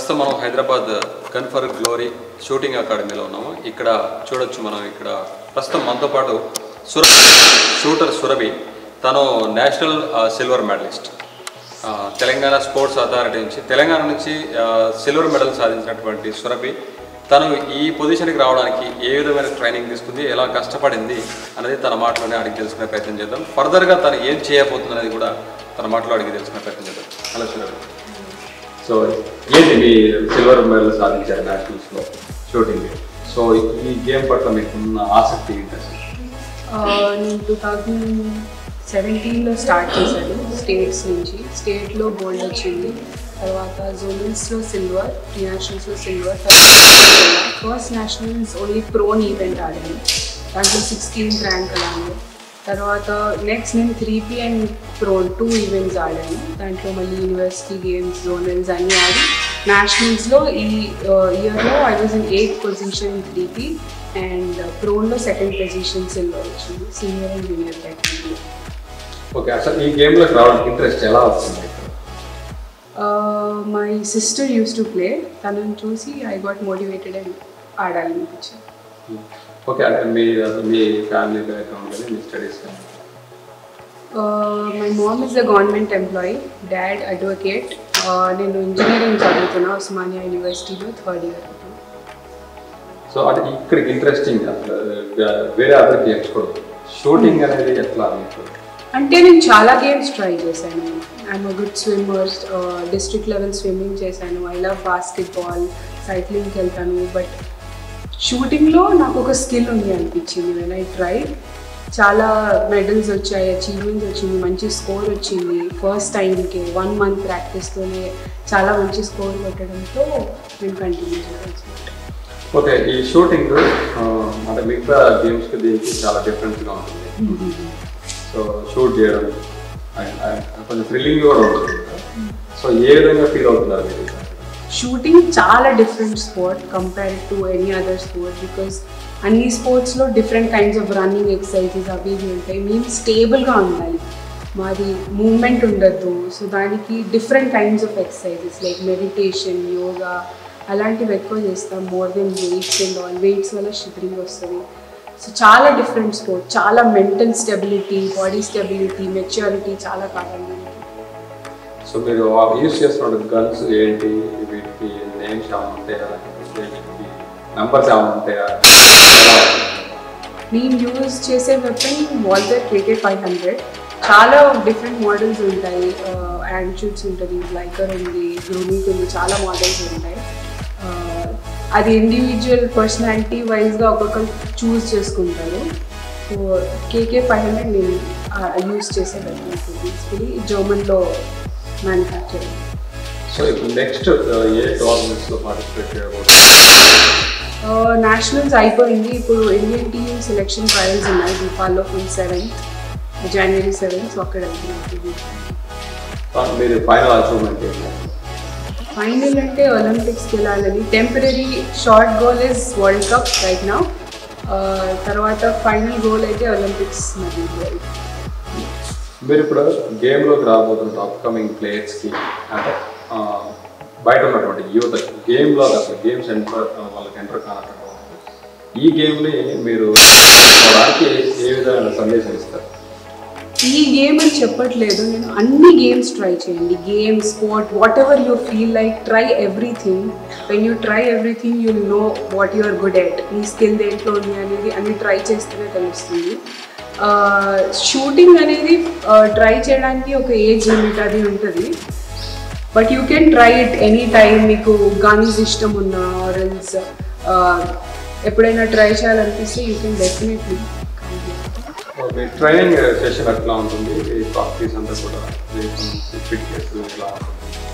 ప్రస్తుతం మనం Hyderabad gun for glory shooting అకాడమీలో ఉన్నాము ఇక్కడ చూడొచ్చు మనం ఇక్కడ ప్రస్తుతం మనతో పాటు సుర షూటర్ సురభి తను నేషనల్ సిల్వర్ మెడలిస్ట్ ఆ, తెలంగాణ స్పోర్ట్స్ అథారిటీ నుంచి తెలంగాణ నుంచి ఆ, సిల్వర్ మెడల్ సాధించినటువంటి సురభి తను ఈ పొజిషన్కి రావడానికి ఏ విధమైన ట్రైనింగ్ తీసుకుంది ఎలా కష్టపడింది అనేది తన మాటలోనే అడిగి తెలుసుకునే ప్రయత్నం చేద్దాం ఫర్దర్గా తను ఏం చేయబోతుంది అనేది కూడా తన మాటలో అడిగి తెలుసుకునే ప్రయత్నం చేద్దాం హలో సురభి సో ఏంటి మీ సిల్వర్ మెడల్ సాధించారు నేషనల్స్లో షూటింగ్ సో ఈ గేమ్ పట్ల మీకున్న ఆసక్తి ఏంటి అసలు ఆ, నేను టూ థౌజండ్ సెవెంటీన్లో స్టార్ట్ చేశాను స్టేట్స్ నుంచి స్టేట్లో గోల్డ్ వచ్చింది తర్వాత జోనల్స్లో సిల్వర్ ప్రీ నేషనల్స్లో silver first nationals only prone event ఆడాను దాంట్లో సిక్స్టీన్త్ ర్యాంక్ అలాగే తర్వాత నెక్స్ట్ నేను three P and prone two events ఆడాను దాంట్లో మళ్ళీ యూనివర్సిటీ గేమ్స్ జోనల్స్ అన్నీ ఆడి నేషనల్స్లో ఈ ఇయర్లో I was in eighth position in three P and ప్రోన్లో సెకండ్ పొజిషన్ సిల్వర్ వచ్చింది సీనియర్ అండ్ జూనియర్ కేటగిరీలో ఓకే అసలు ఈ గేమ్లోకి రావడానికి ఇంట్రెస్ట్ ఎలా వస్తుంది my sister use to play తనని చూసి ఐ గాట్ మోటివేటెడ్ అండ్ ఆడాలనిపించింది ఓకే అంటే మీ అసలు మీ ఫ్యామిలీ బ్యాక్గ్రౌండ్ కానీ మీ స్టడీస్ కానీ my mom is the government employee dad advocate నేను ఇంజనీరింగ్ చదువుతున్నా ఉస్మానియా యూనివర్సిటీలో థర్డ్ ఇయర్ సో అంటే ఇక్కడికి ఇంట్రెస్టింగ్ అసలు వే- వేరే అదర్ గేమ్స్ కూడా షూటింగ్ అనేది ఎట్లా మీకు అంటే నేను చాలా గేమ్స్ ట్రై చేశాను I'm good swimmer district level swimming చేశాను ఐ లవ్ బాస్కెట్ బాల్ సైక్లింగ్కి వెళ్తాను బట్ షూటింగ్లో నాకు ఒక స్కిల్ ఉంది అనిపించింది వెన్ ఐ ట్రై చాలా మెడల్స్ వచ్చాయి అచీవ్మెంట్స్ వచ్చింది మంచి స్కోర్ వచ్చింది ఫస్ట్ టైంకి వన్ మంత్ ప్రాక్టీస్తోనే చాలా మంచి స్కోర్ కొట్టడంతో నేను కంటిన్యూ చేయాల్సి ఓకే ఈ షూటింగ్ అంటే మిగతా గేమ్స్కి దీనికి చాలా డిఫరెంట్గా ఉంటుంది సో షూట్ చేయడం and- and కొంచెం థ్రిల్లింగ్ కూడా ఉంటుంది సో ఏ విధంగా ఫీల్ అవుతున్నారు మీరు షూటింగ్ చాలా different sport compare to any other sport because అన్ని స్పోర్ట్స్లో different kinds of running exercises అవి ఇవి ఉంటాయి మేము స్టేబుల్గా ఉండాలి మాది మూమెంట్ ఉండద్దు సో దానికి different kinds of exercises like meditation yoga అలాంటివి ఎక్కువ చేస్తాం more than weights and all weights వల్ల షివరింగ్ వస్తుంది సో చాలా డిఫరెంట్ స్పోర్ట్ చాలా mental stability body stability maturity చాలా కావాలి మనకి సో మీరు యూస్ చేస్తున్న గన్స్ ఏంటి వీటికి నేమ్స్ ఏమైనా ఉంటాయా వీటికి నంబర్స్ ఏమైనా ఉంటాయా ఎలా ఉంటుంది? నేను యూజ్ చేసే weapon Walther KK five hundred చాలా డిఫరెంట్ మోడల్స్ ఉంటాయి యాండ్షూట్స్ ఉంటుంది లైకర్ ఉంది గ్రూమిక్ ఉంది చాలా మోడల్స్ ఉంటాయి ఆ, అది ఇండివిజువల్ పర్సనాలిటీ వైజ్గా ఒక్కొక్కరు చూస్ చేసుకుంటారు సో కేకే ఫైవ్ హండ్రెడ్ నేను యూజ్ చేసే వెపన్ బేసికలీ జర్మన్లో మ్యానుఫ్యాక్చర్ సో ఇప్పుడు నెక్స్ట్ ఏ టోర్నమెంట్స్లో పార్టిసిపేట్ చేయబోతున్నారు నేషనల్స్ అయిపోయింది ఇప్పుడు ఇండియన్ టీమ్ సెలెక్షన్ ట్రయల్స్ ఉన్నాయి దీపాల్లో ఫుల్ సెవెంత్ జనవరి సెవెంత్ సో అక్కడ వెళ్తున్నాను మీరు ఫైనల్ అచీవ్మెంట్ ఏంటి ఫైనల్ అంటే ఒలింపిక్స్కి వెళ్ళాలని temporary short goal is world cup right now తర్వాత ఫైనల్ గోల్ అయితే ఒలింపిక్స్ మరి మీరు ఇప్పుడు గేమ్లోకి రాబోతున్న అప్కమింగ్ ప్లేయర్స్కి అంటే ఆ, బయట ఉన్నటువంటి యువత గేమ్లో అసలు గేమ్స్ ఎంటర్ వాళ్ళకి ఎంటర్ కానటువంటి ఈ గేమ్ని మీరు వారికి ఏ విధమైన సందేశం ఇస్తారు ఈ గేమ్ అని చెప్పట్లేదు నేను అన్ని గేమ్స్ ట్రై చేయండి game sport whatever you feel like try everything when you try everything you know what you are good at నీ స్కిల్ దేంట్లో ఉంది అనేది అన్ని ట్రై చేస్తేనే తెలుస్తుంది షూటింగ్ అనేది ట్రై చేయడానికి ఒక ఏజ్ లిమిట్ అది ఉంటుంది but you can try it any time మీకు గన్స్ ఇష్టం ఉన్నా ఆరల్స్ ఎప్పుడైనా ట్రై చేయాలనిపిస్తే యూ కెన్ డెఫినెట్లీ మీ ట్రైనింగ్ సెషన్ ఎట్లా ఉంటుంది ఈ ప్రాక్టీస్ అంతా కూడా ఫిట్నెస్ ఇలా ఉంటుంది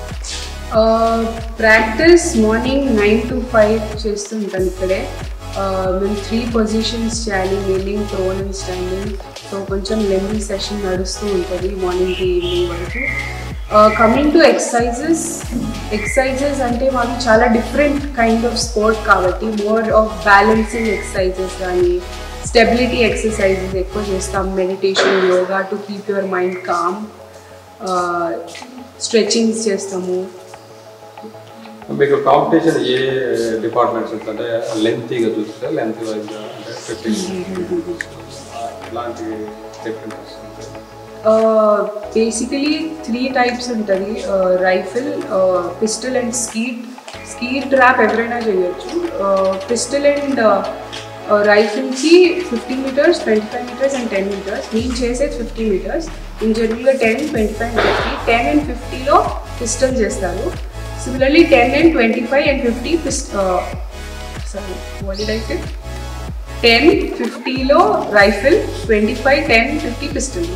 practice morning nine to five చేస్తుంటాను ఇక్కడే Uh, మేము త్రీ పొజిషన్స్ చేయాలి kneeling prone and standing so కొంచెం లెంతీ సెషన్ నడుస్తూ ఉంటుంది మార్నింగ్ టు ఈవినింగ్ వరకు కమింగ్ టు ఎక్సర్సైజెస్ ఎక్సర్సైజెస్ అంటే మాకు చాలా డిఫరెంట్ కైండ్ ఆఫ్ స్పోర్ట్ కాబట్టి మోర్ ఆఫ్ బ్యాలెన్సింగ్ ఎక్సర్సైజెస్ కానీ స్టెబిలిటీ ఎక్సర్సైజెస్ ఎక్కువ చేస్తాం meditation yoga to keep your mind calm stretchings చేస్తాము మీకు కాంపిటీషన్ ఏ డిపార్ట్మెంట్స్ అంటే లెంతీగా చూస్తే లెంత్ వైజ్గా అంటే ఫిఫ్టీన్ ఇలాంటి డిఫరెన్సెస్ ఉంటాయి బేసికలీ త్రీ టైప్స్ ఉంటుంది rifle pistol and skeet skeet trap ఎవరైనా చేయొచ్చు పిస్టల్ అండ్ రైఫిల్కి fifty metres twenty five metres and ten metres నేను చేసేది ఫిఫ్టీ మీటర్స్ నేను జనరల్గా ten twenty five and fifty ten and ఫిఫ్టీలో పిస్టల్ చేస్తాను similarly ten and twenty five and fifty పిస్ట్ సారీ వాట్ అయితే టెన్ ఫిఫ్టీలో rifle twenty five ten fifty pistol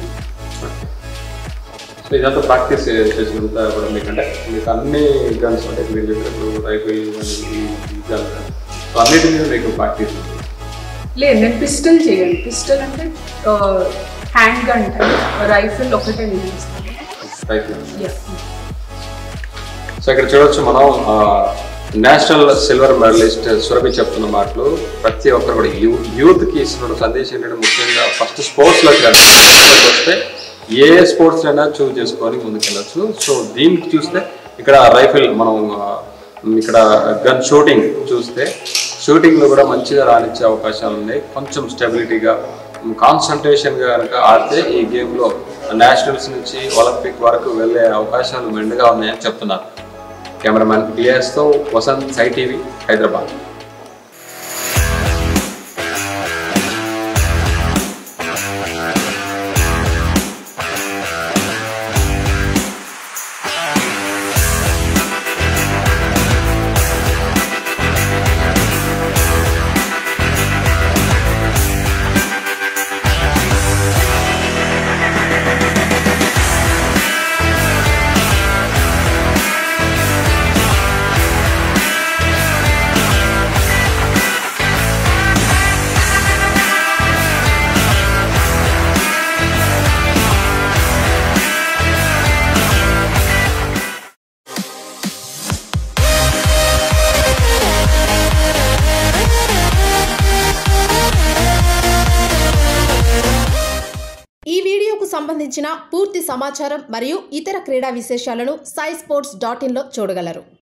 so ఇదంతా ప్రాక్టీస్ చేసినంత కూడా మీకు అంటే మీకు అన్ని గన్స్ అంటే మీరు చెప్పినప్పుడు రైఫిల్ గన్స్ సో అన్నిటి మీద మీకు ప్రాక్టీస్ ఉంది లేదు నేను పిస్టల్ చేయను పిస్టల్ అంటే హ్యాండ్ గన్ రైఫిల్ ఒకటే నేను చేస్తాను రైఫిల్ Yeah. సో ఇక్కడ చూడొచ్చు మనం నేషనల్ సిల్వర్ మెడలిస్ట్ సురభి చెప్తున్న మాటలు ప్రతి ఒక్కరు కూడా యూ యూత్కి ఇస్తున్న సందేశం ఏంటంటే ముఖ్యంగా ఫస్ట్ స్పోర్ట్స్లోకి వస్తే ఏ స్పోర్ట్స్ అయినా చూస్ చేసుకొని ముందుకెళ్ళచ్చు సో దీనికి చూస్తే ఇక్కడ రైఫిల్ మనం ఆ, ఇక్కడ గన్ షూటింగ్ చూస్తే షూటింగ్లో కూడా మంచిగా రాణించే అవకాశాలు ఉన్నాయి కొంచెం స్టెబిలిటీగా కాన్సన్ట్రేషన్గా కనుక ఆడితే ఈ గేమ్లో నేషనల్స్ నుంచి ఒలింపిక్ వరకు వెళ్ళే అవకాశాలు మెండుగా ఉన్నాయని చెప్తున్నారు కెమెరామ్యాన్ పిఎస్తో వసంత్ సై టీవీ హైదరాబాద్ ఈ వీడియోకు సంబంధించిన పూర్తి సమాచారం మరియు ఇతర క్రీడా విశేషాలను సాయి స్పోర్ట్స్ డాట్ ఇన్లో చూడగలరు